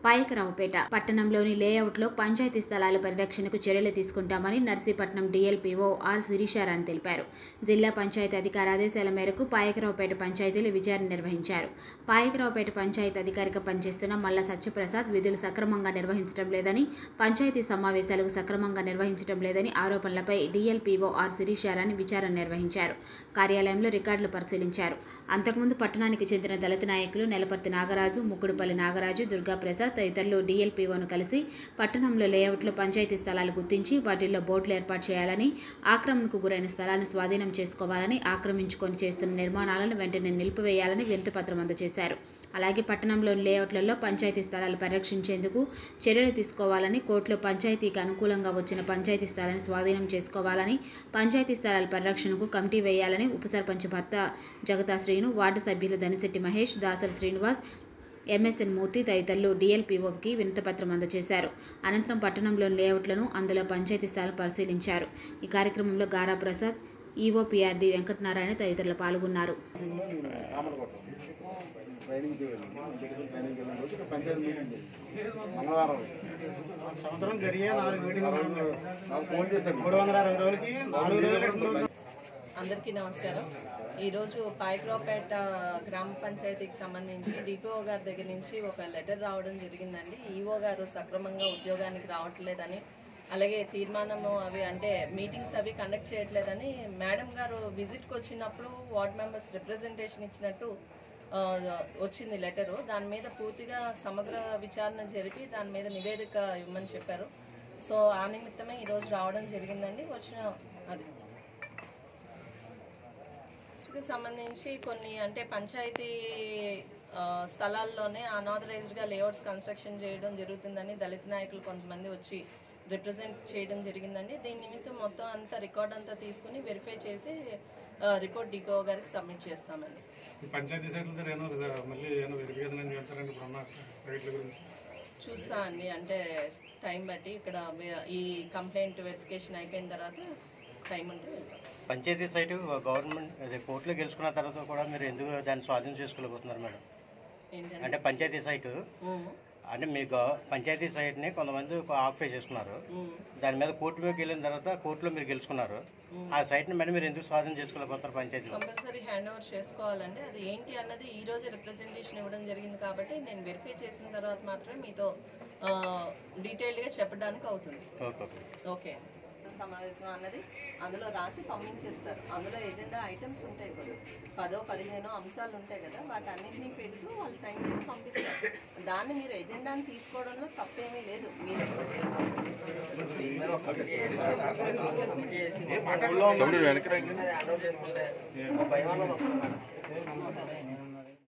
పాయకరావుపేట పట్టణంలోని లేఅవుట్లో పంచాయతీ స్థలాల పరిరక్షణకు చర్యలు తీసుకుంటామని నర్సీపట్నం డీఎల్పీఓ ఆర్ శిరీషారాణి తెలిపారు జిల్లా పంచాయతీ అధికారి ఆదేశాల మేరకు పాయకరావుపేట పంచాయతీలో విచారణ నిర్వహించారు పాయకరావుపేట పంచాయతీ అధికారిగా పనిచేస్తున్న మల్ల సత్యప్రసాద్ విధులు సక్రమంగా నిర్వహించడం లేదని పంచాయతీ సమావేశాలకు సక్రమంగా నిర్వహించడం లేదని ఆరోపణలపై డీఎల్పీఓ ఆర్ శిరీషారాణి విచారణ నిర్వహించారు కార్యాలయంలో రికార్డులు పరిశీలించారు అంతకుముందు పట్టణానికి చెందిన దళిత నాయకులు నెలపర్తి నాగరాజు ముక్కుడుపల్లి నాగరాజు దుర్గాప్రసాద్ తదితరులు డీఎల్పీఓను కలిసి పట్టణంలో లేఅవుట్లో పంచాయతీ స్థలాలు గుర్తించి వాటిల్లో బోర్డులు ఏర్పాటు చేయాలని ఆక్రమణకు గురైన స్థలాన్ని స్వాధీనం చేసుకోవాలని ఆక్రమించుకొని చేస్తున్న నిర్మాణాలను వెంటనే నిలిపివేయాలని వినతిపత్రం అందజేశారు అలాగే పట్టణంలోని లేఅవుట్లలో పంచాయతీ స్థలాలు పరిరక్షించేందుకు చర్యలు తీసుకోవాలని కోర్టులో పంచాయతీకి అనుకూలంగా వచ్చిన పంచాయతీ స్థలాన్ని స్వాధీనం చేసుకోవాలని పంచాయతీ స్థలాల పరిరక్షణకు కమిటీ వేయాలని ఉప సర్పంచ్ భర్త జగతా శ్రీను వార్డు సభ్యులు దనిశెట్టి మహేష్ దాసరి శ్రీనివాస్ ఎంఎస్ఎన్ మూర్తి తదితరులు డీఎల్పీఓకి వినతిపత్రం అందజేశారు అనంతరం పట్టణంలోని లేఅవుట్లను అందులో పంచాయతీ స్థలాలు పరిశీలించారు ఈ కార్యక్రమంలో గారా ప్రసాద్ ఈఓపీఆర్డీ వెంకటనారాయణ తదితరులు పాల్గొన్నారు ట్రైనింగ్ చేయాలి ట్రైనింగ్ వెళ్ళిన రోజు ఇక్కడ పంచాయతీ మీటింగ్ చేయాలి. మంగళవారం సంవత్సరం జరిగే నాలుగు మీటింగ్లు ఉన్నాయి. నాకు ఫోన్ చేశాడు మూడు వందల అరవై రోజులకి నాలుగు రోజులు రెండు రోజులు అందరికీ నమస్కారం ఈరోజు పాయక్రావుపేట గ్రామ పంచాయతీకి సంబంధించి డికో గారి దగ్గర నుంచి ఒక లెటర్ రావడం జరిగిందండి ఈఓ గారు సక్రమంగా ఉద్యోగానికి రావట్లేదని అలాగే తీర్మానము అవి అంటే మీటింగ్స్ అవి కండక్ట్ చేయట్లేదని మేడం గారు విజిట్కి వచ్చినప్పుడు వార్డ్ మెంబర్స్ రిప్రజెంటేషన్ ఇచ్చినట్టు ఆ, వచ్చింది లెటరు దాని మీద పూర్తిగా సమగ్ర విచారణ జరిపి దాని మీద నివేదిక ఇవ్వమని చెప్పారు సో ఆ నిమిత్తమే ఈరోజు రావడం జరిగిందండి వచ్చిన అది కి సంబంధించి కొన్ని అంటే పంచాయతీ ఆ, స్థలాల్లోనే అనాథరైజ్డ్గా లేఅవుట్స్ కన్స్ట్రక్షన్ చేయడం జరుగుతుందని దళిత నాయకులు కొంతమంది వచ్చి రిప్రజెంట్ చేయడం జరిగిందండి దీని నిమిత్తం మొత్తం అంతా రికార్డ్ అంతా తీసుకుని వెరిఫై చేసి ఆ, రిపోర్ట్ డికో గారికి సబ్మిట్ చేస్తామండి ఈ పంచాయతీ సైట్ల దగ్గర ఏమో రిజ- మళ్ళీ ఏమైనా వెరిఫికేషన్ అని చెప్తారండి ఇప్పుడు ఉన్న సైట్ల గురించి చూస్తా అండి అంటే టైం బట్టి ఇక్కడ వే- ఈ కంప్లైంట్ వెరిఫికేషన్ అయిపోయిన తర్వాత టైం ఉంటే వెళ్తాం పంచాయతీ సైటు గవర్నమెంట్ అదే కోర్టులో గెలుచుకున్న తర్వాత కూడా మీరు ఎందుకు దాన్ని స్వాధీనం చేసుకోలేకపోతున్నారు మేడం ఏంటంటే అంటే పంచాయతీ సైటు ఉమ్, అంటే మీకు పంచాయతీ సైట్ని కొంతమంది ఆక్యుపై చేసుకున్నారు ఉమ్. దాని మీద కోర్టు మీద వెళ్ళిన తర్వాత కోర్టులో మీరు గెలుచుకున్నారు ఆ సైట్ని మరి మీరు ఎందుకు స్వాధీనం చేసుకోలేకపోతున్నారు పంచాయతీలో కంపల్సరీ హ్యాండ్ ఓవర్ చేసుకోవాలండి అది ఏంటి అన్నది ఈ రోజు రిప్రజెంటేషన్ ఇవ్వడం జరిగింది కాబట్టి నేను వెరిఫై చేసిన తర్వాత మాత్రమే మీతో డీటెయిల్డ్గా చెప్పడానికి అవుతుంది ఓకే ఓకే ఓకే సమావేశం అన్నది అందులో రాసి పంపించేస్తారు అందులో ఎజెండా ఐటమ్స్ ఉంటాయి కదా పదో పదిహేనో అంశాలు ఉంటాయి కదా వాటన్నిటినీ పెడుతూ వాళ్ళు సైన్ చేసి పంపిస్తారు దాన్ని మీరు ఎజెండాని తీసుకోవడంలో తప్పేమీ లేదు మీరు తమ్ముడు వెనక్కి రండి. సరే.